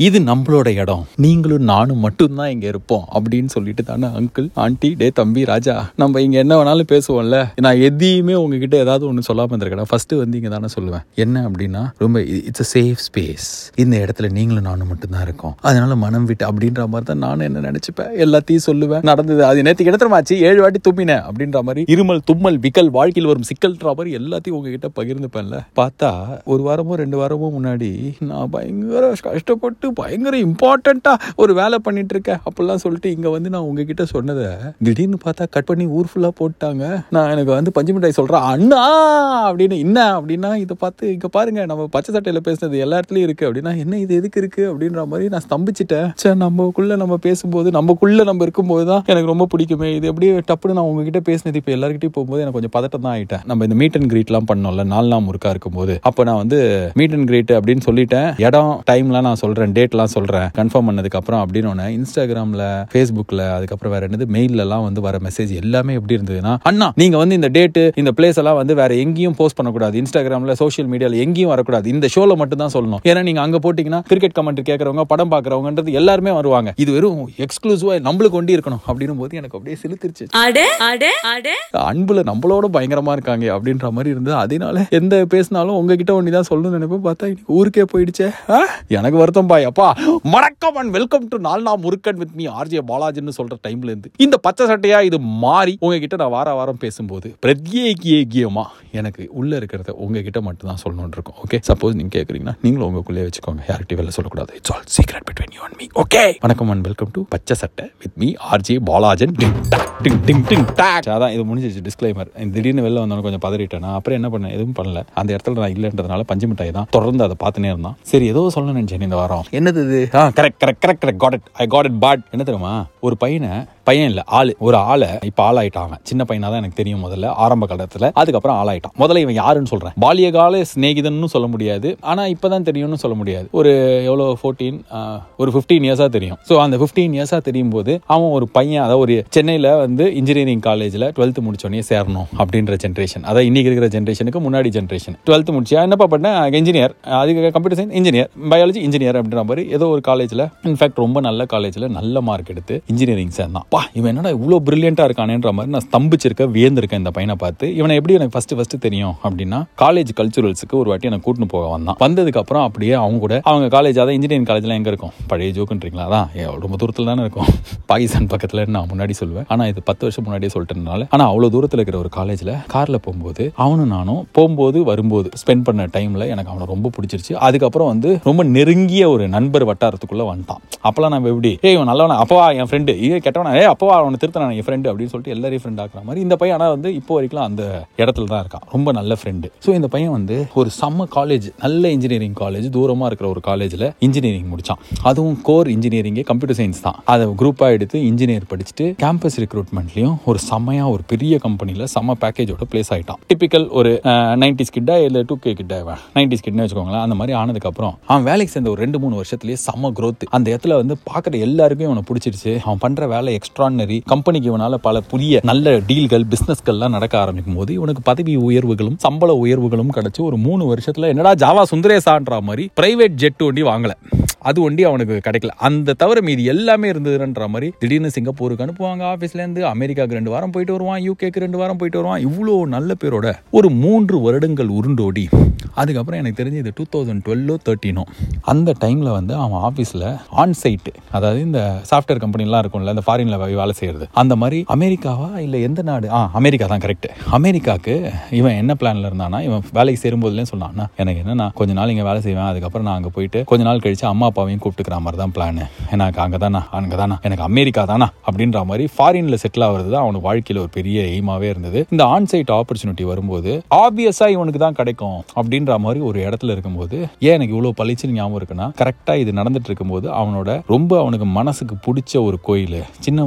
இது நம்மளோட இடம் நீங்களும் நானும் மட்டும்தான் இங்க இருப்போம் அப்படின்னு சொல்லிட்டு தானே அங்கிள் ஆண்டி டே தம்பி ராஜா நம்ம இங்க என்ன வேணாலும் பேசுவோம்ல நான் எதையுமே உங்ககிட்ட ஏதாவது ஒன்று சொல்லாம இருந்திருக்கேன் ஃபர்ஸ்ட் வந்து இங்க தானே சொல்லுவேன் என்ன அப்படின்னா ரொம்ப இட்ஸ் a சேஃப் ஸ்பேஸ் இந்த இடத்துல நீங்களும் நானும் மட்டும்தான் இருக்கோம் அதனால மனம் விட்டு அப்படின்ற மாதிரி தான் நானும் என்ன நினைச்சுப்பேன் எல்லாத்தையும் சொல்லுவேன் நடந்தது அது நேற்றுக்கு இடத்துமாச்சு ஏழு வாட்டி தும்பினேன் அப்படின்ற மாதிரி இருமல் தும்மல் விக்கல் வாழ்க்கையில் வரும் சிக்கல்ன்ற மாதிரி எல்லாத்தையும் உங்ககிட்ட பகிர்ந்துப்பேன்ல பார்த்தா ஒரு வாரமோ ரெண்டு வாரமோ முன்னாடி நான் பயங்கர கஷ்டப்பட்டு பயங்கர இம்பார்ட்டண்டா ஒரு வேலை பண்ணிட்டு இருக்கேன் அப்படிலாம் சொல்லிட்டு இங்க வந்து நான் உங்ககிட்ட சொன்னதை திடீர்னு பார்த்தா கட் பண்ணி ஊர் ஃபுல்லா போட்டாங்க நான் எனக்கு வந்து பஞ்சு மிட்டாய் சொல்றேன் அண்ணா அப்படின்னு என்ன அப்படின்னா இதை பார்த்து இங்க பாருங்க நம்ம பச்சை சட்டையில பேசுனது எல்லா இடத்துலயும் இருக்கு அப்படின்னா என்ன இது எதுக்கு இருக்கு அப்படின்ற மாதிரி நான் ஸ்தம்பிச்சிட்டேன் சே நம்மக்குள்ள நம்ம பேசும்போது நம்மக்குள்ள நம்ம இருக்கும்போது தான் எனக்கு ரொம்ப பிடிக்குமே இது எப்படியே டப்புன்னு நான் உங்ககிட்ட பேசினது இப்போ எல்லாருக்கிட்டையும் போகும்போது எனக்கு கொஞ்சம் பதட்டம் தான் ஆயிட்டேன் நம்ம இந்த மீட் அண்ட் கிரீட்லாம் பண்ணோம்ல நாலு நாள் முறுக்கா இருக்கும்போது அப்போ நான் வந்து மீட் அண்ட் கிரீட் அப்படின்னு சொல்லிட்டேன் இடம் டைம்லாம் நான் சொல்றேன் டேட்லாம் சொல்றேன் கன்ஃபார்ம் பண்ணதுக்கு அப்புறம் அப்படின்னு ஒன்று இன்ஸ்டாகிராம்ல ஃபேஸ்புக்ல அதுக்கப்புறம் வேற என்னது மெயிலெல்லாம் வந்து வர மெசேஜ் எல்லாமே எப்படி இருந்ததுன்னா அண்ணா நீங்க வந்து இந்த டேட்டு இந்த பிளேஸ் எல்லாம் வந்து வேற எங்கேயும் போஸ்ட் பண்ணக்கூடாது இன்ஸ்டாகிராம்ல சோஷியல் மீடியால எங்கேயும் வரக்கூடாது இந்த ஷோல மட்டும் தான் சொல்லணும் ஏன்னா நீங்க அங்க போட்டீங்கன்னா கிரிக்கெட் கமெண்ட் கேட்கறவங்க படம் பாக்குறவங்கன்றது எல்லாருமே வருவாங்க இது வெறும் எக்ஸ்க்ளூசிவா நம்மளுக்கு ஒண்டி இருக்கணும் அப்படின்னும் போது எனக்கு அப்படியே சிலுத்திருச்சு அட அட அட அன்புல நம்மளோட பயங்கரமா இருக்காங்க அப்படின்ற மாதிரி இருந்தது அதனால எந்த பேசினாலும் உங்ககிட்ட ஒண்ணு தான் சொல்லணும்னு நினைப்பேன் பார்த்தா இன்னைக்கு ஊருக்கே போயிடுச்சே ஆ? எனக்கு வருத்தம் பாய் அப்பா வணக்கம் அண்ட் வெல்கம் டு நாள் நான் முருக்கன் வித் மீ ஆர்ஜே பாலாஜின்னு சொல்ற டைம்ல இருந்து இந்த பச்சை சட்டையா இது மாறி உங்ககிட்ட நான் வார வாரம் பேசும்போது பிரத்யேகியமா எனக்கு உள்ள இருக்கிறத உங்ககிட்ட மட்டும் தான் சொல்லணும்னு இருக்கும் ஓகே சப்போஸ் நீங்க கேக்குறீங்கன்னா நீங்களும் உங்களுக்குள்ளே வச்சுக்கோங்க யார்கிட்டயும் வெளில சொல்லக்கூடாது it's all secret between you and me okay வணக்கம் அண்ட் வெல்கம் டு பச்சை சட்டை வித் மீ ஆர்ஜே பாலாஜன் டிங் டாக், டிங் டிங் டிங் டாக். அதான் இது முடிஞ்சிச்சு டிஸ்க்ளைமர் திடீர்னு வெளில வந்தோன்னு கொஞ்சம் பதறிட்டேன் நான் அப்புறம் என்ன பண்ணேன் எதுவும் பண்ணல அந்த இடத்துல நான் இல்லைன்றதுனால பஞ்சு மிட்டாய் தான் தொடர்ந்து அதை பார்த்துனே இருந்தான் சரி ஏதோ சொல்ல நினைச்சேன் இந்த வாரம் என்னது இது ஆ correct correct correct correct got it I got it but என்ன தெரியுமா ஒரு பையனை பையன் இல்ல ஆளு ஒரு ஆளை இப்ப ஆளாயிட்டான் அவன். சின்ன பையனா தான் எனக்கு தெரியும் முதல்ல ஆரம்ப காலத்துல அதுக்கப்புறம் ஆளாயிட்டான் முதல்ல இவன் யாருன்னு சொல்றேன் பாலியகால சிநேகிதன்னு சொல்ல முடியாது ஆனா இப்பதான் தெரியும்னு சொல்ல முடியாது ஒரு எவ்வளவு ஃபோர்டீன் ஒரு ஃபிஃப்டீன் இயர்ஸா தெரியும் ஸோ அந்த ஃபிஃப்டீன் இயர்ஸா தெரியும் போது அவன் ஒரு பையன் அதாவது ஒரு சென்னையில வந்து இன்ஜினியரிங் காலேஜ்ல டுவெல்த் முடிச்சோடனே சேரணும் அப்படின்ற ஜென்ரேஷன் அதாவது இன்னைக்கு இருக்கிற ஜென்ரேஷனுக்கு முன்னாடி ஜென்ரேஷன் டுவெல்த் முடிச்சியா என்னப்பா பண்ண இன்ஜினியர் அதுக்கு computer science engineer biology engineer அப்படின்ற மாதிரி ஏதோ ஒரு காலேஜ்ல இன்ஃபேக்ட் ரொம்ப நல்ல காலேஜ்ல நல்ல மார்க் எடுத்து இன்ஜினியரிங் சேர்ந்தான் பா இவன் என்னடா இவ்வளோ பிரில்லியண்டா இருக்கானேன்ற மாதிரி நான் ஸ்தம்பிச்சிருக்க வியந்திருக்கேன் இந்த பையனை பார்த்து இவனை எப்படி எனக்கு ஃபர்ஸ்ட் ஃபர்ஸ்ட் தெரியும் அப்படின்னா காலேஜ் கல்ச்சுரல்ஸுக்கு ஒரு வாட்டி எனக்கு கூட்டின்னு போக வந்தான் வந்ததுக்கு அப்புறம் அப்படியே அவங்க கூட அவங்க காலேஜ் அதான் இன்ஜினியரிங் காலேஜ்லாம் எங்க இருக்கும் பழைய ஜோக்குன்றீங்களா அதான் ஏ, ரொம்ப தூரத்துல தானே இருக்கும் பாகிஸ்தான் பக்கத்துல நான் முன்னாடி சொல்லுவேன் ஆனா இது பத்து வருஷம் முன்னாடியே சொல்லிட்டதுனால ஆனா அவ்வளவு தூரத்துல இருக்கிற ஒரு காலேஜ்ல கார்ல போகும்போது அவனும் நானும் போகும்போது வரும்போது ஸ்பெண்ட் பண்ண டைம்ல எனக்கு அவனை ரொம்ப பிடிச்சிருச்சு அதுக்கப்புறம் வந்து ரொம்ப நெருங்கிய ஒரு நண்பர் வட்டாரத்துக்குள்ள வந்துட்டான் அப்பெல்லாம் நம்ம எப்படி ஏய் இவன் நல்லவனா அப்பவா என் ஃப்ரெண்டு இதே கெட்டவனா ஏ அப்பவா அவனை திருத்தனா என் ஃப்ரெண்டு அப்படின்னு சொல்லிட்டு எல்லாரையும் ஃப்ரெண்ட் ஆக்குற மாதிரி இந்த பையன் ஆனா வந்து இப்போ வரைக்கும் அந்த இடத்துல தான் இருக்கான் ரொம்ப நல்ல ஃப்ரெண்டு ஸோ இந்த பையன் வந்து ஒரு செம்ம காலேஜ் நல்ல இன்ஜினியரிங் காலேஜ் தூரமா இருக்கிற ஒரு காலேஜ்ல இன்ஜினியரிங் முடிச்சான் அதுவும் கோர் இன்ஜினியரிங்கே கம்ப்யூட்டர் சயின்ஸ் தான் அதை குரூப்பா எடுத்து இன்ஜினியர் படிச்சுட்டு கேம்பஸ் ரெக்ரூட்மெண்ட்லயும் ஒரு செம்மையா ஒரு பெரிய கம்பெனில செம்ம பேக்கேஜோட பிளேஸ் ஆயிட்டான் டிபிக்கல் ஒரு நைன்டிஸ் கிட்டா இல்ல டூ கே கிட்டா நைன்டிஸ் கிட்னு வச்சுக்கோங்களேன் அந்த மாதிரி ஆனதுக்கு அப்புறம் அவன் வேலைக்கு சேர்ந்த ஒரு ரெண்டு மூணு வருஷத்துலயே செம்ம growth அந்த இடத்துல வந்து பாக்குற எல்லாருக்கும் இவனை பிடிச்சிருச்சு அவன் பண்ற வேலை எக்ஸ்ட்ரானரி கம்பெனிக்கு இவனால பல புதிய நல்ல டீல்கள் பிசினஸ்கள்லாம் நடக்க ஆரம்பிக்கும் போது இவனுக்கு பதவி உயர்வுகளும் சம்பள உயர்வுகளும் கிடைச்சு ஒரு மூணு வருஷத்துல என்னடா ஜாவா சுந்தரேசான்ற மாதிரி பிரைவேட் ஜெட் ஒண்டி வாங்கல அது ஒண்டி அவனுக்கு கிடைக்கல அந்த தவிர மீதி எல்லாமே இருந்ததுன்ற மாதிரி திடீர்னு சிங்கப்பூருக்கு அனுப்புவாங்க ஆஃபீஸ்ல இருந்து அமெரிக்காவுக்கு ரெண்டு வாரம் போயிட்டு வருவான் யூகேக்கு ரெண்டு வாரம் போயிட்டு வருவான் இவ்வளோ நல்ல பேரோட ஒரு மூன்று வருடங்கள் உருண்டோடி அதுக்கப்புறம் எனக்கு தெரிஞ்சு இது டூ தௌசண்ட் டுவெல்லோ தேர்ட்டீனோ அந்த டைம்ல வந்து அவன் ஆஃபீஸில் ஆன் சைட்டு அதாவது இந்த சாஃப்ட்வேர் கம்பெனிலாம் இருக்கும்ல இந்த ஃபாரின்ல வேலை செய்யறது அந்த மாதிரி அமெரிக்காவா இல்லை எந்த நாடு ஆ அமெரிக்கா தான் கரெக்ட் அமெரிக்காக்கு இவன் என்ன பிளான்ல இருந்தானா இவன் வேலைக்கு சேரும்போதுலேயே சொன்னான்னா எனக்கு என்னன்னா கொஞ்ச நாள் இங்கே வேலை செய்வேன் அதுக்கப்புறம் நான் அங்கே போயிட்டு கொஞ்ச நாள் கழிச்சு அம்மா அப்பாவையும் கூப்பிட்டுக்கிற மாதிரி தான் பிளான் எனக்கு அங்கே தானா அங்கே தானா எனக்கு அமெரிக்கா தானா அப்படின்ற மாதிரி ஃபாரின்ல செட்டில் ஆகிறது தான் அவனுக்கு வாழ்க்கையில் ஒரு பெரிய எய்மாவே இருந்தது இந்த ஆன் சைட் ஆப்பர்ச்சுனிட்டி வரும்போது ஆப்வியஸா இவனுக்கு தான் கிடைக்கும் அப்படின்ற மாதிரி ஒரு இடத்துல இருக்கும்போது ஏன் எனக்கு இவ்வளவு பளிச்சுன்னு ஞாபகம் இருக்குன்னா கரெக்டா இது நடந்துட்டு இருக்கும்போது அவனோட ரொம்ப அவனுக்கு மனசுக்கு பிடிச்ச ஒரு கோயில் சின்ன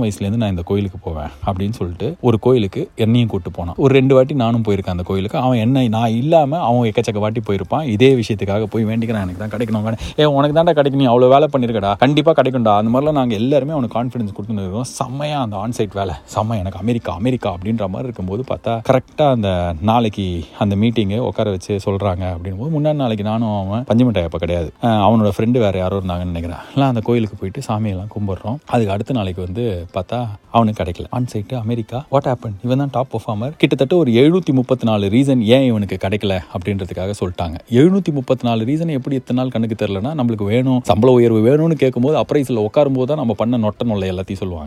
வயசுலேருந்து நான் இந்த கோயிலுக்கு போவேன் அப்படின்னு சொல்லிட்டு ஒரு கோயிலுக்கு என்னையும் கூட்டு போனான் ஒரு ரெண்டு வாட்டி நானும் போயிருக்கேன் அந்த கோயிலுக்கு அவன் என்ன நான் இல்லாமல் அவன் எக்கச்சக்க வாட்டி போயிருப்பான் இதே விஷயத்துக்காக போய் வேண்டிக்கிறேன் எனக்கு தான் கிடைக்கணும் வேணும். ஏ உனக்கு தான்டா கிடைக்கும் நீ அவ்வளோ வேலை பண்ணியிருக்கடா கண்டிப்பாக கிடைக்கும்டா அந்த மாதிரிலாம் நாங்கள் எல்லாருமே அவனுக்கு கான்ஃபிடன்ஸ் கொடுத்துன்னு இருக்கோம் செம்மையா அந்த ஆன்சைட் வேலை செம்ம எனக்கு அமெரிக்கா அமெரிக்கா அப்படின்ற மாதிரி இருக்கும்போது பார்த்தா கரெக்டாக அந்த நாளைக்கு அந்த மீட்டிங்கு உட்கார வச்சு சொல்கிறாங்க அப்படின்னும் போது முன்னாடி நாளைக்கு நானும் அவன் பஞ்சமிட்டாய் அப்போ கிடையாது அஹ் அவனோட ஃப்ரெண்டு வேறு யாரோ இருந்தாங்கன்னு நினைக்கிறேன் எல்லாம் அந்த கோயிலுக்கு போயிட்டு சாமியெல்லாம் கும்பிட்றோம் அதுக்கு அடுத்த நாளைக்கு வந்து பார்த்தா அவனுக்கு கிடைக்கல on site America what happen இவன் தான் டாப் பர்ஃபார்மர் கிட்டத்தட்ட ஒரு எழுநூற்றி முப்பத்தி நாலு ரீசன் ஏன் இவனுக்கு கிடைக்கல அப்படின்றதுக்காக சொல்லிட்டாங்க எழுநூற்றி முப்பத்தி நாலு ரீசன் எப்படி இத்தனை நாள் கண்ணுக்கு தெரிலனா நம்மளுக்கு வேணும் சம்பள உயர்வு வேணும்னு கேட்கும்போது அப்ரைஸில் உட்காரும் போது தான் நம்ம பண்ண நொட்ட நொல்லை எல்லாத்தையும் சொல்லுவாங்க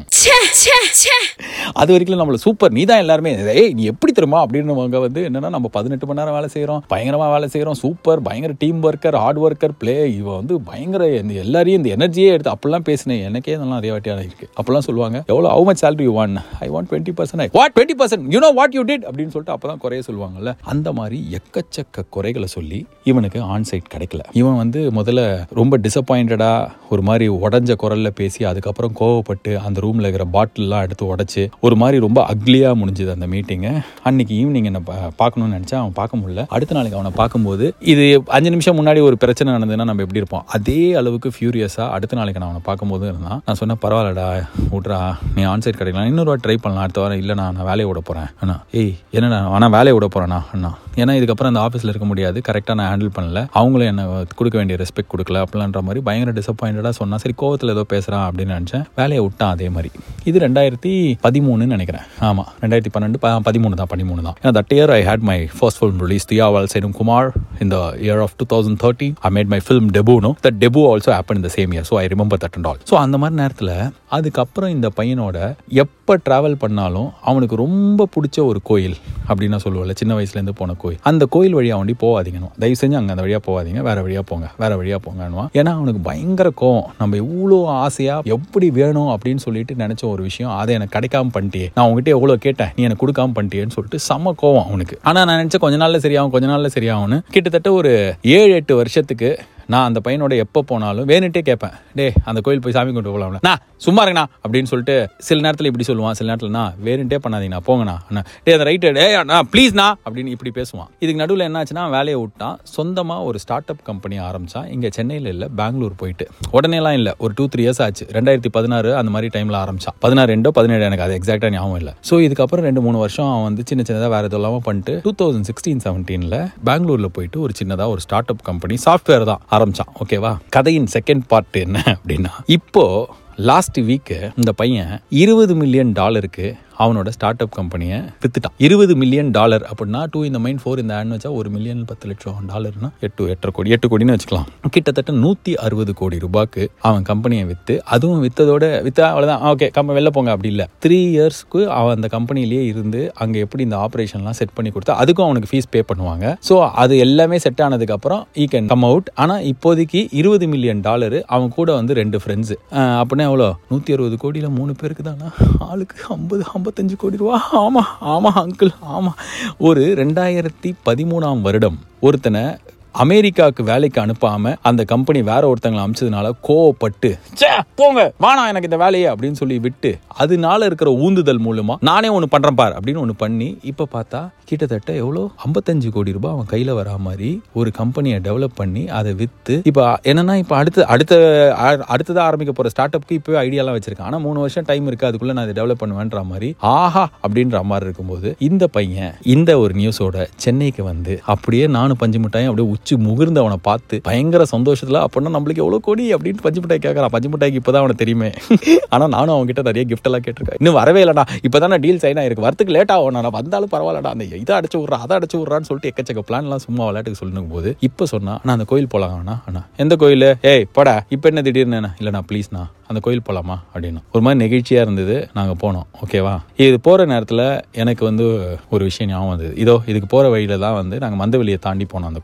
அது வரைக்கும் நம்மள சூப்பர் நீ தான் எல்லாருமே ஏய் நீ எப்படி தெரியுமா அப்படின்றவங்க வந்து என்னன்னா நம்ம பதினெட்டு மணி நேரம் வேலை செய்கிறோம் பயங்கரமாக வேலை செய்கிறோம் சூப்பர் பயங்கர team worker hard worker play இவ வந்து பயங்கர இந்த எல்லாரையும் இந்த எனர்ஜியே எடுத்து அப்படிலாம் பேசினேன் எனக்கே இதெல்லாம் நிறைய வாட்டியான இருக்கு அப்பெல்லாம் சொல்லுவாங்க எவ்வளோ how much salary you want I want twenty percent what twenty percent you know what you did அப்படின்னு சொல்லிட்டு அப்போ தான் குறைய சொல்லுவாங்கல்ல அந்த மாதிரி எக்கச்சக்க குறைகளை சொல்லி இவனுக்கு ஆன் சைட் கிடைக்கல இவன் வந்து முதல்ல ரொம்ப டிசப்பாயிண்டடாக ஒரு மாதிரி உடஞ்ச குரல்ல பேசி அதுக்கப்புறம் கோவப்பட்டு அந்த ரூமில் இருக்கிற பாட்டில்லாம் எடுத்து உடைச்சு ஒரு மாதிரி ரொம்ப அக்லியாக முடிஞ்சுது அந்த மீட்டிங்கு அன்னைக்கு ஈவினிங் என்ன பா- பார்க்கணும்னு நினச்சா அவன் பார்க்க முடியல அடுத்த நாளைக்கு அவனை பார்க்கும்போது இது அஞ்சு நிமிஷம் முன்னாடி ஒரு பிரச்சனை நடந்ததுன்னா நம்ம எப்படி இருப்போம் அதே அளவுக்கு ஃபியூரியஸாக அடுத்த நாளைக்கு நான் அவனை பார்க்கும்போது இருந்தான் நான் சொன்னேன் பரவாயில்லடா விட்றா நீ ஆன்சைட் கிடைக்கலாம் இன்னொரு வாட்டி ட்ரை பண்ணலாம் அடுத்த வாரம் இல்லைண்ணா நான் வேலையை விட போகிறேன் அண்ணா ஏய் என்னண்ணா ஆனால் வேலையை விட போகிறேண்ணா அண்ணா ஏன்னா இதுக்கப்புறம் அந்த ஆஃபீஸில் இருக்க முடியாது கரெக்டாக நான் ஹேண்டில் பண்ணல அவங்களும் என்ன கொடுக்க வேண்டிய ரெஸ்பெக்ட் கொடுக்கல அப்படின்ற மாதிரி பயங்கர டிசப்பாயிண்டடாக சொன்னா சரி கோவத்தில் ஏதோ பேசுகிறான் அப்படின்னு நினச்சேன் வேலையை விட்டான் அதே மாதிரி இது ரெண்டாயிரத்தி பதிமூணுன்னு நினைக்கிறேன் ஆமாம் ரெண்டாயிரத்தி பன்னெண்டு ப- பதிமூணு தான் பதிமூணு தான் ஏன்னா that year I had my first film release தியாவால் சேரும் குமார் இந்த year of two thousand thirty I made my film debut no that debut also happen இந்த same year so I remember that and all so அந்த மாதிரி நேரத்தில் அதுக்கப்புறம் இந்த பையனோட எப்போ ட்ராவல் பண்ணாலும் அவனுக்கு ரொம்ப பிடிச்ச ஒரு கோயில் அப்படின்னு நான் சொல்லுவேன்ல சின்ன வயசுலேருந்து போன கோயில் அந்த கோயில் வழியாக வண்டி போகாதீங்கன்னு தயவு செஞ்சு அங்கே அந்த வழியாக போகாதீங்க வேற வழியாக போங்க வேற வழியாக போங்கன்னுவான் ஏன்னா அவனுக்கு பயங்கர கோவம் நம்ம இவ்வளோ ஆசையாக எப்படி வேணும் அப்படின்னு சொல்லிட்டு நினச்ச ஒரு விஷயம் அதை எனக்கு கிடைக்காம பண்ணிட்டியே நான் உங்ககிட்ட எவ்வளோ கேட்டேன் நீ எனக்கு கொடுக்காம பண்ணிட்டியேன்னு சொல்லிட்டு செம்ம கோவம் அவனுக்கு ஆனால் நான் நினச்சேன் கொஞ்ச நாளில் சரியாகும் கொஞ்ச நாளில் சரியாகும்னு கிட்டத்தட்ட ஒரு ஏழு எட்டு வருஷத்துக்கு நான் அந்த பையனோட எப்போ போனாலும் வேணுட்டே கேட்பேன் டே அந்த கோயில் போய் சாமி கொண்டு போகலாம்ல நான் சும்மா இருங்கண்ணா அப்படின்னு சொல்லிட்டு சில நேரத்தில் இப்படி சொல்லுவான் சில நேரத்தில் நான் வேணுட்டே பண்ணாதீங்கண்ணா போங்கண்ணா அண்ணா டே அந்த ரைட்டு டே அண்ணா ப்ளீஸ்ண்ணா அப்படின்னு இப்படி பேசுவான் இதுக்கு நடுவில் என்ன ஆச்சுன்னா வேலையை விட்டான் சொந்தமாக ஒரு ஸ்டார்ட் அப் கம்பெனி ஆரம்பிச்சான் இங்கே சென்னையில் இல்லை பெங்களூர் போயிட்டு உடனேலாம் இல்லை ஒரு டூ த்ரீ இயர்ஸ் ஆச்சு ரெண்டாயிரத்தி பதினாறு அந்த மாதிரி டைமில் ஆரம்பிச்சான் பதினாறு ரெண்டோ பதினேழு எனக்கு அது எக்ஸாக்டாக ஞாபகம் இல்லை ஸோ இதுக்கப்புறம் ரெண்டு மூணு வருஷம் அவன் வந்து சின்ன சின்னதாக வேறு இதெல்லாம் பண்ணிட்டு டூ தௌசண்ட் சிக்ஸ்டீன் செவன்டீனில் பெங்களூரில் போயிட்டு ஒரு சின்னதாக ஒரு ஸ்டார்ட் அப் கம்பெனி சாஃப்ட்வேர் தான் ஆரம்பிச்சான் ஓகேவா கதையின் செகண்ட் பார்ட் என்ன அப்படின்னா இப்போ லாஸ்ட் வீக்கு இந்த பையன் இருபது மில்லியன் டாலருக்கு அவனோட ஸ்டார்ட் அப் கம்பெனியை வித்துட்டான் இருபது மில்லியன் டாலர் அப்படின்னா டூ இந்த மைண்ட் ஃபோர் இந்த ஆன் வச்சா ஒரு மில்லியன் பத்து லட்சம் டாலர்னா எட்டு எட்டரை கோடி எட்டு கோடின்னு வச்சுக்கலாம் கிட்டத்தட்ட நூற்றி அறுபது கோடி ரூபாய்க்கு அவன் கம்பெனியை விற்று அதுவும் விற்றதோட விற்றா அவ்வளோதான் ஓகே கம்ப வெளில போங்க அப்படி இல்லை த்ரீ இயர்ஸ்க்கு அவன் அந்த கம்பெனிலேயே இருந்து அங்கே எப்படி இந்த ஆப்ரேஷன்லாம் செட் பண்ணி கொடுத்தா அதுக்கும் அவனுக்கு ஃபீஸ் பே பண்ணுவாங்க ஸோ அது எல்லாமே செட் ஆனதுக்கப்புறம் ஈ கேன் கம் அவுட் ஆனால் இப்போதைக்கு இருபது மில்லியன் டாலர் அவன் கூட வந்து ரெண்டு ஃப்ரெண்ட்ஸு அப்படின்னா எவ்வளோ நூற்றி அறுபது கோடியில் மூணு பேருக்கு தானா ஆளுக்கு ஐம்பது ஐம்பத்தஞ்சு கோடி ரூபா ஆமாம் ஆமாம் அங்கிள் ஆமாம் ஒரு ரெண்டாயிரத்தி பதிமூணாம் வருடம் ஒருத்தனை அமெரிக்காவுக்கு வேலைக்கு அனுப்பாம அந்த கம்பெனி வேற ஒருத்தங்களை அமிச்சதுனால கோவப்பட்டு "ச்சே, போங்க வானா எனக்கு இந்த வேலையை அப்படின்னு சொல்லி விட்டு அதனால இருக்கிற ஊந்துதல் மூலமா நானே ஒன்று பண்றேன் பார் அப்படின்னு ஒன்று பண்ணி இப்ப பார்த்தா கிட்டத்தட்ட எவ்வளோ ஐம்பத்தஞ்சு கோடி ரூபாய் அவன் கையில வரா மாதிரி ஒரு கம்பெனியை டெவலப் பண்ணி அதை வித்து இப்போ என்னன்னா இப்போ அடுத்து அடுத்த அ- அடுத்ததா ஆரம்பிக்க போற ஸ்டார்ட் அப்க்கு இப்போவே ஐடியாலாம் வச்சிருக்கேன் ஆனா மூணு வருஷம் டைம் இருக்கு அதுக்குள்ள நான் இதை டெவலப் பண்ணுவேன்ற மாதிரி ஆஹா அப்படின்ற மாதிரி இருக்கும்போது இந்த பையன் இந்த ஒரு நியூஸோட சென்னைக்கு வந்து அப்படியே நானும் பஞ்சு மிட்டாயும் அப்படியே உச்சி முகிர்ந்து அவனை பார்த்து பயங்கர சந்தோஷத்துல அப்படின்னா நம்மளுக்கு எவ்வளவு கோடி அப்படின்னு பஞ்சு மிட்டாய் கேட்கறான் பஞ்சு மிட்டாய்க்கு இப்பதான் அவனுக்கு தெரியுமே ஆனா நானும் அவங்க கிட்ட நிறைய gift எல்லாம் கேட்டிருக்கேன் இன்னும் வரவே இல்லடா இப்பதான் டீல் சைன் ஆயிருக்கு வரத்துக்கு லேட் ஆகும் நான் வந்தாலும் பரவாயில்லடா அந்த இதை அடைச்சு விட்றா அதை அடைச்சு விட்றான்னு சொல்லிட்டு எக்கச்சக்க பிளான்லாம் சும்மா விளையாட்டுக்கு சொல்லுங்க போது இப்போ சொன்னா நான் அந்த கோயில் போலாம் அண்ணா அண்ணா எந்த கோயில் ஏய் போடா இப்போ என்ன திடீர்னு என்ன இல்லைண்ணா ப்ளீஸ்ண்ணா அந்த கோயில் போகலாமா அப்படின்னு ஒரு மாதிரி நெகிழ்ச்சியாக இருந்தது நாங்கள் போனோம் ஓகேவா இது போகிற நேரத்தில் எனக்கு வந்து ஒரு விஷயம் ஞாபகம் வந்தது இதோ இதுக்கு போகிற வழியில தான் வந்து நாங்கள் மந்தவெளியை தாண்டி போனோம் அந்த கோயிலுக்கு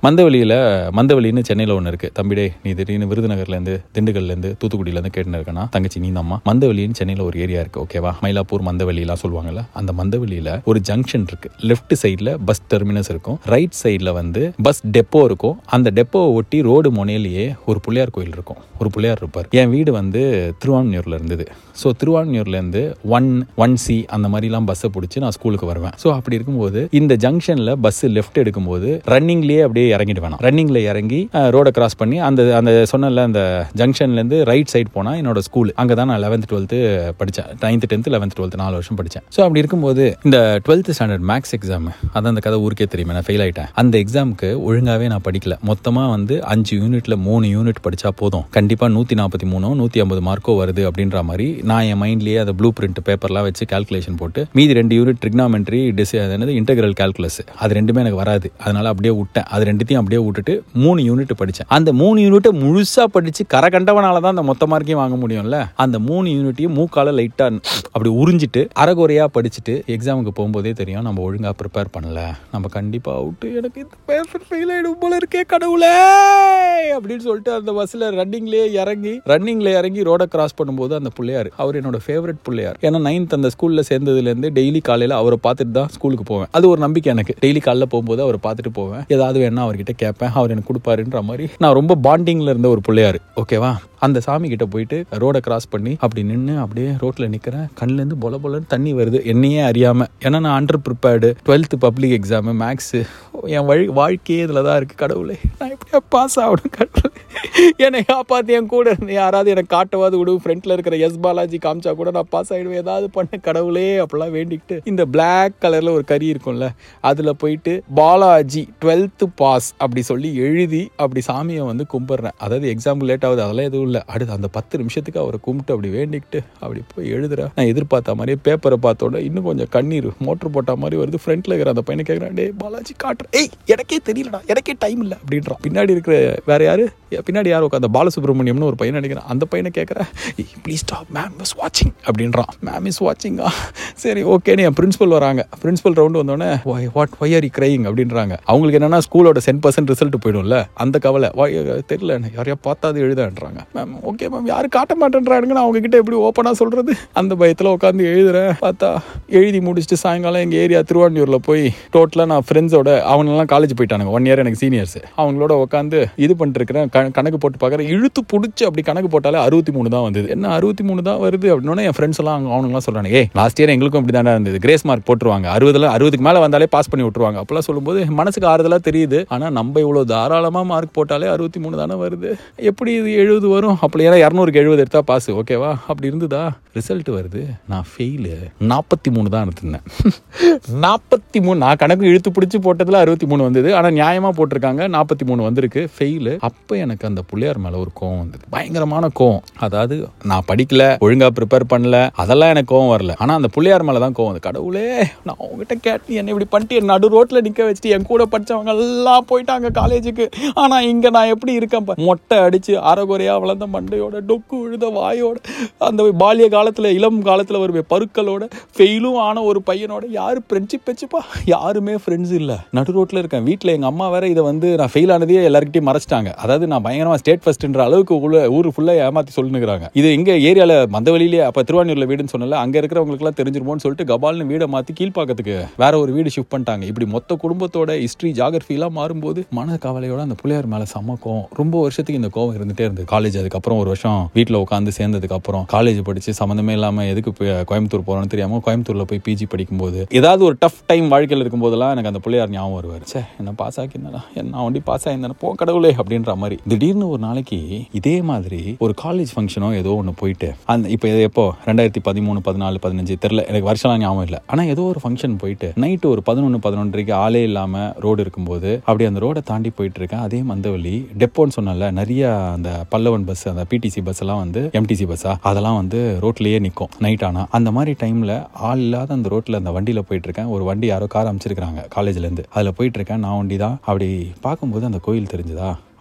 மந்தவெளியில் மந்தவெளின்னு சென்னையில் ஒன்று இருக்குது தம்பிடே நீ திடீர்னு விருதுநகர்லேருந்து திண்டுக்கல்லேருந்து தூத்துக்குடியிலேருந்து கேட்டுன்னு இருக்கனா தங்கச்சி நீ தாம்மா மந்தவெளின்னு சென்னையில் ஒரு ஏரியா இருக்குது ஓகேவா மயிலாப்பூர் மந்தவெளிலாம் சொல்லுவாங்கல்ல அந்த மந்தவெளியில் ஒரு ஜங்ஷன் இருக்குது லெஃப்ட் சைடில் பஸ் டெர்மினஸ் இருக்கும் ரைட் சைடில் வந்து பஸ் டெப்போ இருக்கும் அந்த டெப்போவை ஒட்டி ரோடு முனையிலேயே ஒரு பிள்ளையார் கோயில் இருக்கும் ஒரு பிள்ளையார் இருப்பார் என் வீடு வந்து திருவான்மியூரில் இருந்தது ஸோ திருவான்மியூர்லேருந்து ஒன் ஒன் சி அந்த மாதிரிலாம் பஸ்ஸை பிடிச்சி நான் ஸ்கூலுக்கு வருவேன் ஸோ அப்படி இருக்கும்போது இந்த ஜங்ஷனில் பஸ் லெஃப்ட் எடுக்கும்போது ரன்னிங்லேயே அப்படியே இறங்கிட்டு வேணாம் ரன்னிங்கில் இறங்கி ரோடை கிராஸ் பண்ணி அந்த அந்த சொன்னல அந்த ஜங்ஷன்லேருந்து ரைட் சைடு போனால் என்னோட ஸ்கூல் அங்கே தான் நான் லெவன்த் டுவெல்த்து படித்தேன் நைன்த் டென்த்து லெவன்த் டுவெல்த் நாலு வருஷம் படித்தேன் ஸோ அப்படி இருக்கும்போது இந்த டுவெல்த் ஸ்டாண்டர்ட் மேக்ஸ் எக்ஸாம் அதான் அந்த கதை ஊருக்கே தெரியுமே நான் ஃபெயில் ஆயிட்டேன் அந்த எக்ஸாமுக்கு ஒழுங்காகவே நான் படிக்கல மொத்தமாக வந்து அஞ்சு யூனிட்ல மூணு யூனிட் படித்தா போதும் கண்டிப்பாக நூற்றி நாற்பத்தி மூணோ நூற்றி ஐம்பது மார்க்கோ வருது அப்படின்ற மாதிரி நான் என் மைண்ட்லேயே அந்த ப்ளூ பிரிண்ட் பேப்பர்லாம் வச்சு கால்குலேஷன் போட்டு மீதி ரெண்டு யூனிட் ட்ரிக்னாமெண்ட்ரி டிஸ் அது என்னது இன்டெகிரல் கால்குலஸ் அது ரெண்டுமே எனக்கு வராது அதனால அப்படியே விட்டேன் அது ரெண்டுத்தையும் அப்படியே விட்டுட்டு மூணு யூனிட் படித்தேன் அந்த மூணு யூனிட்டை முழுசாக படித்து கரை கண்டவனால தான் அந்த மொத்த மார்க்கையும் வாங்க முடியும்ல அந்த மூணு யூனிட்டையும் மூக்கால லைட்டாக அப்படி உறிஞ்சிட்டு அரைகுறையாக படிச்சுட்டு எக்ஸாமுக்கு போகும்போதே தெரியும் நம்ம ஒழுங்காக ப்ரிப்பேர் பண்ணல நம்ம கண்டிப்பாக அவுட்டு எனக்கு இந்த பேப்பர் ஃபெயில் ஆகிடும் போல இருக்கே கடவுளே அப்படின்னு சொல்லிட்டு அந்த பஸ்ஸில் ரன்னிங்லேயே இறங்கி ரன்னிங்ல இறங்கி ரோட கிராஸ் பண்ணும்போது அந்த பிள்ளையார் அவர் என்னோட ஃபேவரட் பிள்ளையார் ஏன்னா நைன்த் அந்த ஸ்கூல்ல சேர்ந்ததுலேருந்து டெய்லி காலையில் அவரை பார்த்துட்டு தான் ஸ்கூலுக்கு போவேன் அது ஒரு நம்பிக்கை எனக்கு டெய்லி காலைல போகும்போது அவரை பார்த்துட்டு போவேன் ஏதாவது வேணா அவர்கிட்ட கேட்பேன் அவர் எனக்கு கொடுப்பாருன்ற மாதிரி நான் ரொம்ப பாண்டிங்ல இருந்த ஒரு பிள்ளையார் ஓகேவா அந்த சாமி கிட்ட போயிட்டு ரோட கிராஸ் பண்ணி அப்படி நின்று அப்படியே ரோட்ல நிக்கிறேன் கண்ணுலேருந்து பொல பொலன்னு தண்ணி வருது என்னையே அறியாம ஏன்னா நான் underprepared twelfth public exam maths என் வழி வாழ்க்கையே இதில் தான் இருக்கு கடவுளே நான் எப்படியா பாஸ் ஆகணும் கடவுளே என்னை காப்பாற்றி என் கூட இருந்து யாராவது எனக்கு காட்டவாது விடு ஃப்ரண்ட்ல இருக்கிற எஸ் பாலாஜி காமிச்சா கூட நான் பாஸ் ஆகிடுவேன் ஏதாவது பண்ண கடவுளே அப்படிலாம் வேண்டிக்கிட்டு இந்த பிளாக் கலரில் ஒரு கறி இருக்கும்ல அதில் போயிட்டு பாலாஜி டுவெல்த்து பாஸ் அப்படி சொல்லி எழுதி அப்படி சாமியை வந்து கும்பிட்றேன் அதாவது எக்ஸாம்பிள் லேட் ஆகுது அதெல்லாம் எதுவும் இல்லை அடுத்து அந்த பத்து நிமிஷத்துக்கு அவரை கும்பிட்டு அப்படி வேண்டிக்கிட்டு அப்படி போய் எழுதுறேன் நான் எதிர்பார்த்த மாதிரியே பேப்பரை பார்த்தோட இன்னும் கொஞ்சம் கண்ணீர் மோட்டர் போட்ட மாதிரி வருது ஃப்ரண்ட்ல இருக்கிற அந்த பையனை கேட்குறான் டே பாலாஜி காட்டுறேன் ஏய் எனக்கே தெரியலடா எனக்கே டைம் இல்லை அப்படின்றான் பின்னாடி இருக்கிற வேற யாரு பின்னாடி யார் உட்காந்த பாலசுப்ரமணியம்னு ஒரு பையன் நினைக்கிறேன் அந்த பையனை கேட்குறேன் ப்ளீஸ் ஸ்டாப் மேம் இஸ் வாட்சிங் அப்படின்றான் மேம் இஸ் வாட்சிங்கா சரி ஓகேன்னு என் பிரின்சிபல் வராங்க பிரின்சிபல் ரவுண்டு வந்தோடனே வாட் ஒய் ஆர் கிரைங் அப்படின்றாங்க அவங்களுக்கு என்னன்னா ஸ்கூலோட சென் பர்சன்ட் ரிசல்ட் போயிடும்ல அந்த கவலை why, தெரியல யாரையா பார்த்தாது எழுதான்றாங்க மேம் ஓகே மேம் யாரும் காட்ட மாட்டேன்றானுங்க நான் அவங்க கிட்ட எப்படி ஓப்பனாக சொல்றது அந்த பயத்தில் உட்காந்து எழுதுறேன் பார்த்தா எழுதி முடிச்சுட்டு சாயங்காலம் எங்கள் ஏரியா திருவான்யூரில் போய் டோட்டலாக நான் ஃப்ரெண்ட்ஸோட அவனெல்லாம் காலேஜ் போயிட்டானுங்க ஒன் இயர் எனக்கு சீனியர்ஸ் அவங்களோட உட்காந்து இது பண்ணிருக்கிறேன் கணக்கு போட்டு பார்க்குறேன் இழுத்து பிடிச்சி அப்படி கணக்கு போட்டாலே அறுபத்தி மூணு தான் வந்தது என்ன அறுபத்தி மூணு தான் வருது அப்படின்னா என் ஃப்ரெண்ட்ஸ் எல்லாம் அவங்க அவனுங்களாம் சொல்கிறாங்க ஏ லாஸ்ட் இயர் எங்களுக்கும் இப்படி தானே இருந்தது கிரேஸ் மார்க் போட்டுருவாங்க அறுபதுல அறுபதுக்கு மேலே வந்தாலே பாஸ் பண்ணி விட்டுருவாங்க அப்போல்லாம் சொல்லும்போது மனசுக்கு ஆறுதலாக தெரியுது ஆனால் நம்ம இவ்வளோ தாராளமாக மார்க் போட்டாலே அறுபத்தி மூணு தானே வருது எப்படி இது எழுபது வரும் அப்படி ஏன்னா இரநூறுக்கு எழுபது எடுத்தா பாஸ் ஓகேவா அப்படி இருந்ததா ரிசல்ட் வருது நான் ஃபெயிலு நாற்பத்தி மூணு தான் எடுத்திருந்தேன் நாற்பத்தி மூணு நான் கணக்கு இழுத்து பிடிச்சி போட்டதில் அறுபத்தி மூணு வந்தது ஆனால் நியாயமாக போட்டிருக்காங்க நாற்பத்தி மூணு வந்திருக்கு ஃபெயிலு அப்போ எனக்கு அந்த பிள்ளையார் மேலே ஒரு கோவம் வந்தது பயங்கரமான கோவம் அதாவது நான் படிக்கல ஒழுங்காக ப்ரிப்பேர் பண்ணல அதெல்லாம் எனக்கு கோவம் வரல ஆனால் அந்த பிள்ளையார் மேலே தான் கோவம் வந்து கடவுளே நான் உங்ககிட்ட கேட்டு என்ன இப்படி பண்ணிட்டு என் நடு ரோட்டில் நிற்க வச்சுட்டு என் கூட படித்தவங்க எல்லாம் போயிட்டாங்க காலேஜுக்கு ஆனால் இங்கே நான் எப்படி இருக்கேன் பாரு. மொட்டை அடித்து அரைகுறையாக வளர்ந்த மண்டையோட டொக்கு விழுத வாயோட அந்த பாலிய காலத்தில் இளம் காலத்தில் ஒரு பருக்களோட ஃபெயிலும் ஆன ஒரு பையனோட யார் ஃப்ரெண்ட்ஷிப் வச்சுப்பா யாருமே ஃப்ரெண்ட்ஸ் இல்லை நடு ரோட்டில் இருக்கேன் வீட்டில் எங்கள் அம்மா வேற இதை வந்து நான் ஃபெயில் ஆனதையே எல்லாருக்கிட்டையும் மறைச்சிட்டாங்க அதாவது நான் பயங்கரமாக ஸ்டேட் ஃபர்ஸ்ட்ன்ற அளவுக்கு உள்ள ஊர் ஃபுல்லாக ஏமாற்றி சொல்லுங்கிறாங்க இது எங்கள் ஏரியாவில் மந்தவெளியிலே அப்போ திருவான்யூரில் வீடுன்னு சொன்னல அங்கே இருக்கிறவங்களுக்குலாம் தெரிஞ்சிருமோன்னு சொல்லிட்டு கபால்னு வீடை மாற்றி கீழ்ப்பாக்கத்துக்கு வேற ஒரு வீடு ஷிஃப்ட் பண்ணிட்டாங்க இப்படி மொத்த குடும்பத்தோட ஹிஸ்ட்ரி ஜாகிரஃபிலாம் மாறும்போது மன கவலையோட அந்த பிள்ளையார் மேலே செம்ம கோவம் ரொம்ப வருஷத்துக்கு இந்த கோவம் இருந்துட்டே இருந்தது காலேஜ் அதுக்கப்புறம் ஒரு வருஷம் வீட்டில் உட்காந்து சேர்ந்ததுக்கு அப்புறம் காலேஜ் படிச்சு சம்மந்தமே இல்லாமல் எதுக்கு போய் கோயம்புத்தூர் போகிறோன்னு தெரியாமல் கோயம்புத்தூரில் போய் பிஜி படிக்கும்போது ஏதாவது ஒரு டஃப் டைம் வாழ்க்கையில் இருக்கும்போதெல்லாம் எனக்கு அந்த பிள்ளையார் ஞாபகம் வருவார் சே என்ன பாஸ் ஆக்கியிருந்தா என்ன வண்டி பாஸ் ஆயிருந்தேன் போ கடவுளே அப்படின்ற மாதிரி திடீர்னு ஒரு நாளைக்கு இதே மாதிரி ஒரு காலேஜ் ஃபங்க்ஷனோ ஏதோ ஒன்று போயிட்டு அந்த இப்போ இது எப்போ ரெண்டாயிரத்தி பதிமூணு பதினாலு பதினஞ்சு தெரில எனக்கு வருஷம்லாம் ஞாபகம் இல்லை ஆனால் ஏதோ ஒரு ஃபங்க்ஷன் போயிட்டு நைட்டு ஒரு பதினொன்று பதினொன்றரைக்கு ஆளே இல்லாமல் ரோடு இருக்கும்போது அப்படி அந்த ரோடை தாண்டி போயிட்டு இருக்கேன் அதே மந்தவள்ளி டெப்போன்னு சொன்னல நிறைய அந்த பல்லவன் பஸ் அந்த பிடிசி பஸ் எல்லாம் வந்து எம்டிசி பஸ்ஸா அதெல்லாம் வந்து ரோட்லயே நிற்கும் நைட் ஆனால் அந்த மாதிரி டைமில் ஆள் இல்லாத அந்த ரோட்டில் அந்த வண்டியில் போயிட்டு இருக்கேன் ஒரு வண்டி யாரோ கார் அமைச்சிருக்காங்க காலேஜ்லேருந்து அதில் போயிட்டு இருக்கேன் நான் வண்டி தான் அப்படி பார்க்கும்போது அந்த கோயில் தெரிஞ்சுதா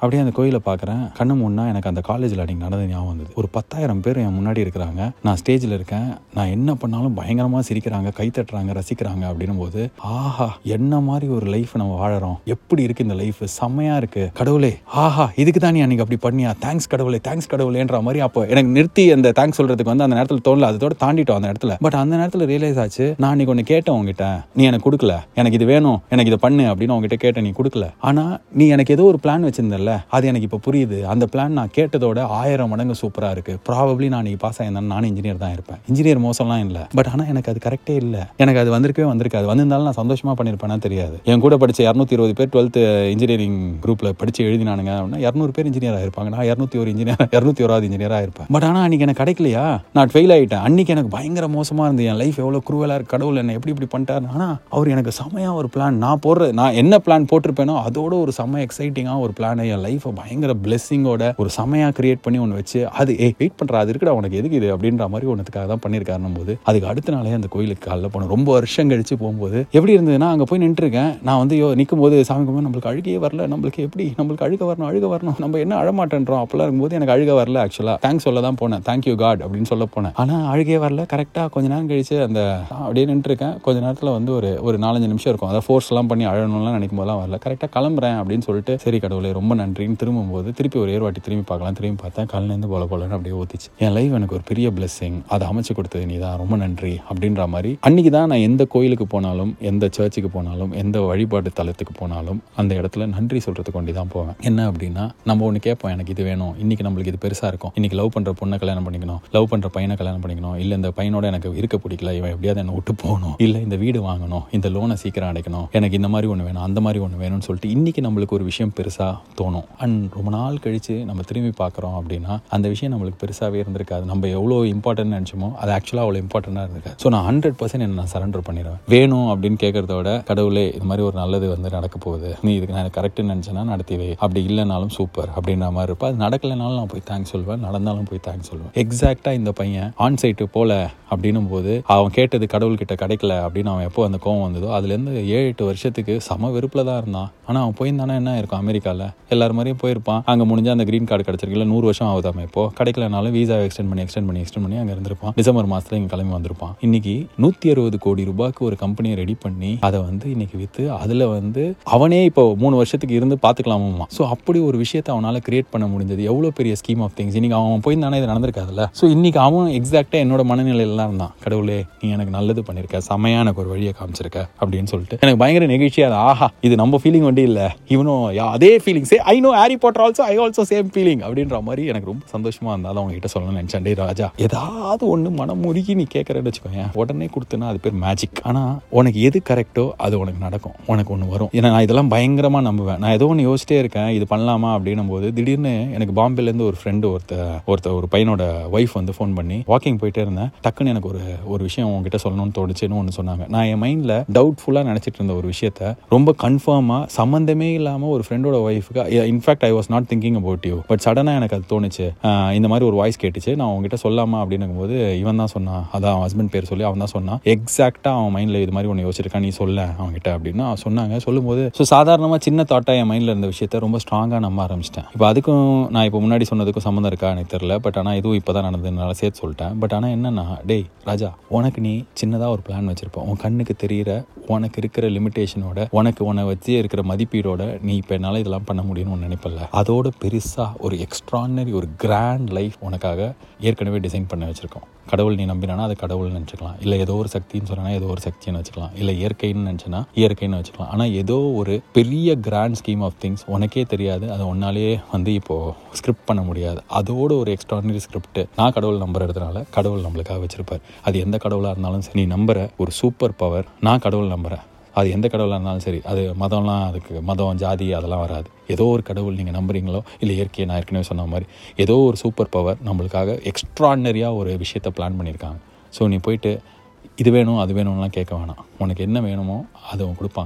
அப்படியே அந்த கோயிலை பார்க்குறேன் கண்ணு முன்னா எனக்கு அந்த காலேஜில் அன்றைக்கி நடந்த ஞாபகம் வந்தது ஒரு பத்தாயிரம் பேர் என் முன்னாடி இருக்கிறாங்க நான் ஸ்டேஜில் இருக்கேன் நான் என்ன பண்ணாலும் பயங்கரமாக சிரிக்கிறாங்க கை தட்டுறாங்க ரசிக்கிறாங்க அப்படின்னும் போது ஆஹா என்ன மாதிரி ஒரு லைஃப் நம்ம வாழறோம் எப்படி இருக்கு இந்த லைஃப் செம்மையா இருக்கு கடவுளே ஆஹா இதுக்கு தான் நீ அன்னைக்கு அப்படி பண்ணியா தேங்க்ஸ் கடவுளே தேங்க்ஸ் கடவுளேன்ற மாதிரி அப்போ எனக்கு நிறுத்தி அந்த தேங்க்ஸ் சொல்றதுக்கு வந்து அந்த நேரத்தில் தோணல அதோட தாண்டிட்டோம் அந்த இடத்துல பட் அந்த நேரத்தில் ரியலைஸ் ஆச்சு நான் அன்னைக்கு ஒன்று கேட்டேன் உங்ககிட்ட நீ எனக்கு கொடுக்கல எனக்கு இது வேணும் எனக்கு இதை பண்ணு அப்படின்னு உங்ககிட்ட கேட்டேன் நீ கொடுக்கல ஆனா நீ எனக்கு ஏதோ ஒரு பிளான் வச்சிருந்தல அது எனக்கு இப்போ புரியுது அந்த பிளான் நான் கேட்டதோட ஆயிரம் மடங்கு சூப்பரா இருக்கு ப்ராபப்ளி நான் நீ பாஸ் ஆயிருந்தேன் நானும் இன்ஜினியர் தான் இருப்பேன் இன்ஜினியர் மோசம்லாம் இல்லை பட் ஆனால் எனக்கு அது கரெக்டே இல்லை எனக்கு அது வந்திருக்கவே வந்திருக்காது வந்திருந்தாலும் நான் சந்தோஷமா பண்ணியிருப்பேனா தெரியாது என் கூட படிச்ச இரநூத்தி இருபது பேர் டுவெல்த் இன்ஜினியரிங் குரூப்ல படிச்சு எழுதினானுங்க அப்படின்னா இரநூறு பேர் இன்ஜினியர் ஆயிருப்பாங்க நான் இரநூத்தி ஒரு இன்ஜினியர் இரநூத்தி ஓராவது இன்ஜினியர் ஆயிருப்பேன் பட் ஆனால் அன்னைக்கு எனக்கு கிடைக்கலையா நான் ஃபெயில் ஆயிட்டேன் அன்னைக்கு எனக்கு பயங்கர மோசமா இருந்து என் லைஃப் எவ்வளோ குருவலா இருக்கு கடவுள் என்ன எப்படி இப்படி பண்ணிட்டாரு ஆனால் அவர் எனக்கு செம்மையா ஒரு பிளான் நான் போடுற நான் என்ன பிளான் போட்டிருப்பேனோ அதோட ஒரு செம்ம எக்ஸைட்டிங்காக ஒரு பிளான் என் லைஃப்பை பயங்கர பிளெஸ்ஸிங்கோட ஒரு செம்மையா கிரியேட் பண்ணி ஒன்று வச்சு அது ஏ வெயிட் பண்றா அது இருக்குடா உனக்கு எதுக்கு இது அப்படின்ற மாதிரி ஒன்றதுக்காக தான் பண்ணியிருக்காருன்னும் போது அதுக்கு அடுத்த நாளே அந்த கோயிலுக்கு காலைல போனோம் ரொம்ப வருஷம் கழிச்சு போகும்போது எப்படி இருந்ததுன்னா அங்கே போய் நின்றுருக்கேன் நான் வந்து யோ நிற்கும் போது சாமி கும்பிட்டு நம்மளுக்கு அழுகையே வரல நம்மளுக்கு எப்படி நம்மளுக்கு அழுக வரணும் அழுக வரணும் நம்ம என்ன அழமாட்டேன்றோம் அப்பெல்லாம் இருக்கும்போது எனக்கு அழுக வரல ஆக்சுவலாக தேங்க்ஸ் சொல்ல தான் போனேன் தேங்க்யூ காட் அப்படின்னு சொல்ல போனேன் ஆனால் அழுகையே வரல கரெக்டாக கொஞ்ச நேரம் கழிச்சு அந்த அப்படியே நின்றுருக்கேன் கொஞ்ச நேரத்தில் வந்து ஒரு ஒரு நாலஞ்சு நிமிஷம் இருக்கும் அதை ஃபோர்ஸ்லாம் பண்ணி அழணும்லாம் நினைக்கும் போதெல்லாம் வரல கரெக்டாக கிளம்புறேன் அப்படின்னு சொல்லிட்டு சரி கடவுளே ரொம்ப நன்றின்னு திரும்பும்போது திருப்பி ஒரு ஏர்வாட்டி திரும்பி பார்க்கலாம் திரும்பி பார்த்தேன் கல்லேருந்து போல போலன்னு அப்படியே ஊத்திச்சு என் லைஃப் எனக்கு ஒரு பெரிய பிளெஸ்ஸிங் அதை அமைச்சு கொடுத்தது நீ தான் ரொம்ப நன்றி அப்படின்ற மாதிரி அன்னைக்கு தான் நான் எந்த கோயிலுக்கு போனாலும் எந்த சர்ச்சுக்கு போனாலும் எந்த வழிபாட்டு தலத்துக்கு போனாலும் அந்த இடத்துல நன்றி சொல்றதுக்கு கொண்டு தான் போவேன் என்ன அப்படின்னா நம்ம ஒன்று கேட்போம் எனக்கு இது வேணும் இன்னைக்கு நம்மளுக்கு இது பெருசா இருக்கும் இன்னைக்கு லவ் பண்ற பொண்ணை கல்யாணம் பண்ணிக்கணும் லவ் பண்ற பையனை கல்யாணம் பண்ணிக்கணும் இல்ல இந்த பையனோட எனக்கு இருக்க பிடிக்கல இவன் எப்படியாவது என்னை விட்டு போகணும் இல்ல இந்த வீடு வாங்கணும் இந்த லோனை சீக்கிரம் அடைக்கணும் எனக்கு இந்த மாதிரி ஒன்று வேணும் அந்த மாதிரி ஒன்று வேணும்னு சொல்லிட்டு இன்னைக்கு நம்மளுக்கு ஒரு விஷயம் பெருசா தோணும் அண்ட் ரொம்ப நாள் கழிச்சு நம்ம திரும்பி பார்க்குறோம் அப்படின்னா அந்த விஷயம் நம்மளுக்கு பெருசாகவே இருந்திருக்காது நம்ம எவ்வளோ இம்பார்ட்டன்ட் நினச்சோமோ அது ஆக்சுவலாக அவ்வளோ இம்பார்ட்டண்டாக இருந்திருக்காது ஸோ நான் ஹண்ட்ரட் பர்சன்ட் என்ன நான் சரண்டர் பண்ணிடுவேன் வேணும் அப்படின்னு கேட்கறத விட கடவுளே இது மாதிரி ஒரு நல்லது வந்து நடக்க போகுது நீ இதுக்கு நான் கரெக்டுன்னு நினச்சேன்னா நடத்தி வை அப்படி இல்லைனாலும் சூப்பர் அப்படின்ற மாதிரி இருப்பா அது நடக்கலைனாலும் நான் போய் தேங்க்ஸ் சொல்வேன் நடந்தாலும் போய் தேங்க்ஸ் சொல்லுவேன் எக்ஸாக்டாக இந்த பையன் ஆன் சைட்டு போல அப்படின்னும் போது அவன் கேட்டது கடவுள்கிட்ட கிடைக்கல அப்படின்னு அவன் எப்போ அந்த கோவம் வந்ததோ அதுலேருந்து ஏழு எட்டு வருஷத்துக்கு சம வெறுப்பில் தான் இருந்தான் ஆனால் அவன் போயிருந்தானே என்ன இருக்கும் அமெரிக்காவில் எல்லாரும் மாதிரியும் போயிருப்பான் அங்கே முடிஞ்சா அந்த க்ரீன் கார்டு கிடச்சிருக்குல்ல நூறு வருஷம் ஆகுதாமே இப்போ கிடைக்கலனாலும் வீசா எக்ஸ்டெண்ட் பண்ணி எக்ஸ்டெண்ட் பண்ணி எக்ஸ்டெண்ட் பண்ணி அங்கே இருந்திருப்பான் டிசம்பர் மாதத்தில் இங்கே கிளம்பி வந்திருப்பான் இன்னைக்கு நூற்றி அறுபது கோடி ரூபாய்க்கு ஒரு கம்பெனியை ரெடி பண்ணி அதை வந்து இன்னைக்கு விற்று அதில் வந்து அவனே இப்போ மூணு வருஷத்துக்கு இருந்து பார்த்துக்கலாமா ஸோ அப்படி ஒரு விஷயத்தை அவனால் கிரியேட் பண்ண முடிஞ்சது எவ்வளோ பெரிய ஸ்கீம் ஆஃப் திங்ஸ் இன்னைக்கு அவன் போயிருந்தானே இது நடந்திருக்காதுல்ல ஸோ இன்னைக்கு அவன் எக்ஸாக்டாக என்னோட மனநிலையில இருந்தான் கடவுளே நீ எனக்கு நல்லது பண்ணியிருக்க செம்மையா எனக்கு ஒரு வழியை காமிச்சிருக்க அப்படின்னு சொல்லிட்டு எனக்கு பயங்கர நெகிழ்ச்சியா அது ஆஹா இது நம்ம ஃபீலிங் வண்டி இல்லை இவனும் யா- அதே feeling say I know Harry Potter also I also same feeling அப்படின்ற மாதிரி எனக்கு ரொம்ப சந்தோஷமா இருந்தாலும் அவங்க கிட்ட சொல்லணும்னு நினைச்சேன் டேய் ராஜா ஏதாவது ஒன்று மனம் முருகி நீ கேட்கறன்னு வச்சுக்கோங்க உடனே கொடுத்தனா அது பேர் மேஜிக் ஆனா உனக்கு எது கரெக்டோ அது உனக்கு நடக்கும் உனக்கு ஒன்று வரும் ஏன்னா நான் இதெல்லாம் பயங்கரமா நம்புவேன் நான் ஏதோ ஒன்று யோசிச்சிட்டே இருக்கேன் இது பண்ணலாமா அப்படின்னும் போது திடீர்னு எனக்கு பாம்பேலேருந்து ஒரு ஃப்ரெண்டு ஒருத்த ஒருத்த ஒரு பையனோட ஒய்ஃப் வந்து ஃபோன் பண்ணி வாக்கிங் போயிட்டே இருந்தேன் டக்குன்னு எனக்கு ஒரு ஒரு விஷயம் உங்ககிட்ட சொல்லணும்னு தோணுச்சுன்னு ஒன்று சொன்னாங்க நான் என் மைண்டில் டவுட்ஃபுல்லாக நினச்சிட்டு இருந்த ஒரு விஷயத்த ரொம்ப கன்ஃபார்மாக சம்மந்தமே இல்லாமல் ஒரு ஃப்ரெண்டோட ஒய்ஃபுக்கு in fact I was not thinking about you but சடனாக எனக்கு அது தோணுச்சு ஆஹ் இந்த மாதிரி ஒரு வாய்ஸ் கேட்டுச்சு நான் உங்ககிட்ட சொல்லாமா அப்படின்னும் போது இவன் தான் சொன்னான் அதான் அவன் ஹஸ்பண்ட் பேர் சொல்லி அவன் தான் சொன்னான் எக்ஸாக்டாக அவன் மைண்டில் இது மாதிரி ஒன்று யோசிச்சிருக்கான் நீ சொல்ல அவன்கிட்ட அப்படின்னு அவன் சொன்னாங்க சொல்லும்போது ஸோ சாதாரணமாக சின்ன தாட்டாக என் மைண்டில் இருந்த விஷயத்த ரொம்ப ஸ்ட்ராங்காக நம்ப ஆரம்பிச்சிட்டேன் இப்போ அதுக்கும் நான் இப்போ முன்னாடி சொன்னதுக்கும் சம்மந்தம் இருக்கா எனக்கு தெரியல பட் ஆனால் இதுவும் இப்போ தான் நடந்ததுனால சேர்த்து சொல்லிட்டேன் பட் ஆனால் என்னன்னா டேய் ராஜா உனக்கு நீ சின்னதாக ஒரு பிளான் வச்சிருப்ப உன் கண்ணுக்கு தெரியிற உனக்கு இருக்கிற லிமிட்டேஷனோட உனக்கு உன்னை வச்சு இருக்கிற மதிப்பீடோட நீ இப்போ என்னால் இதெல்லாம் பண்ண முடியும்னு ஒன்று நினைப்பல அதோட பெருசாக ஒரு எக்ஸ்ட்ரானரி ஒரு கிராண்ட் லைஃப் உனக்காக ஏற்கனவே டிசைன் பண்ணி வச்சிருக்கோம் கடவுள் நீ நம்பினானா அது கடவுள்னு நினச்சிக்கலாம் இல்லை ஏதோ ஒரு சக்தின்னு சொன்னா ஏதோ ஒரு சக்தின்னு வச்சுக்கலாம் இல்லை இயற்கைன்னு நினச்சனா இயற்கைன்னு வச்சுக்கலாம் ஆனால் ஏதோ ஒரு பெரிய கிராண்ட் ஸ்கீம் ஆஃப் திங்ஸ் உனக்கே தெரியாது அதை ஒன்னாலேயே வந்து இப்போ ஸ்கிரிப்ட் பண்ண முடியாது அதோட ஒரு எக்ஸ்ட்ரானரி ஸ்கிரிப்ட் நான் கடவுள் நம்புறதுனால கடவுள் நம்மளுக்காக வச்சிருப்பார் அது எந்த கடவுளாக இருந்தாலும் சரி நீ நம்புற ஒரு சூப்பர் பவர் நான் கடவுள் நம்புறேன் அது எந்த கடவுளாக இருந்தாலும் சரி அது மதம்லாம் அதுக்கு மதம் ஜாதி அதெல்லாம் வராது ஏதோ ஒரு கடவுள் நீங்கள் நம்புறீங்களோ இல்லை இயற்கையை நான் ஏற்கனவே சொன்ன மாதிரி ஏதோ ஒரு சூப்பர் பவர் நம்மளுக்காக எக்ஸ்ட்ரானரியாக ஒரு விஷயத்தை பிளான் பண்ணியிருக்காங்க ஸோ நீ போயிட்டு இது வேணும் அது வேணும்லாம் கேட்க வேணாம் உனக்கு என்ன வேணுமோ அதை அவங்க கொடுப்பாங்க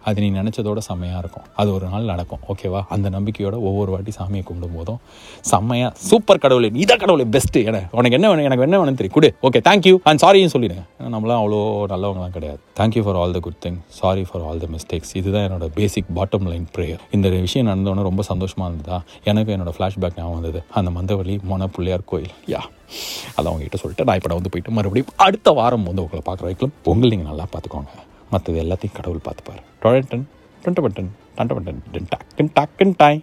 அது நீ நினச்சதோட செம்மையாக இருக்கும் அது ஒரு நாள் நடக்கும் ஓகேவா அந்த நம்பிக்கையோட ஒவ்வொரு வாட்டி சாமியை கும்பிடும் போதும் செம்மையாக சூப்பர் கடவுளே நீ தான் கடவுளே பெஸ்ட்டு என உனக்கு என்ன வேணும் எனக்கு என்ன வேணும் தெரியும் கொடு ஓகே தேங்க்யூ அண்ட் சாரியும் சொல்லிடுங்க ஏன்னா நம்மளாம் அவ்வளோ நல்லவங்களாம் கிடையாது thank you for all the good thing sorry for all the mistakes இதுதான் என்னோட பேசிக் பாட்டம் லைன் ப்ரேயர் இந்த விஷயம் நடந்தோன்னே ரொம்ப சந்தோஷமாக இருந்ததா எனக்கு என்னோட ஃப்ளாஷ்பேக் ஞாபகம் வந்தது அந்த மந்தவழி மொன பிள்ளையார் கோயில் யா அதான் உங்ககிட்ட சொல்லிட்டு நான் இப்போ நான் வந்து போயிட்டு மறுபடியும் அடுத்த வாரம் வந்து உங்களை பார்க்குற வரைக்கும் உங்களை நீங்கள் நல்லா பார்த்துக்கோங்க மற்றது எல்லாத்தையும் கடவுள் பார்த்துப்பார் டொழட்டன் டுவெண்ட்ட பட்டன் டண்ட பட்டன் டென் டாக் டென் டாக் டென் டாய்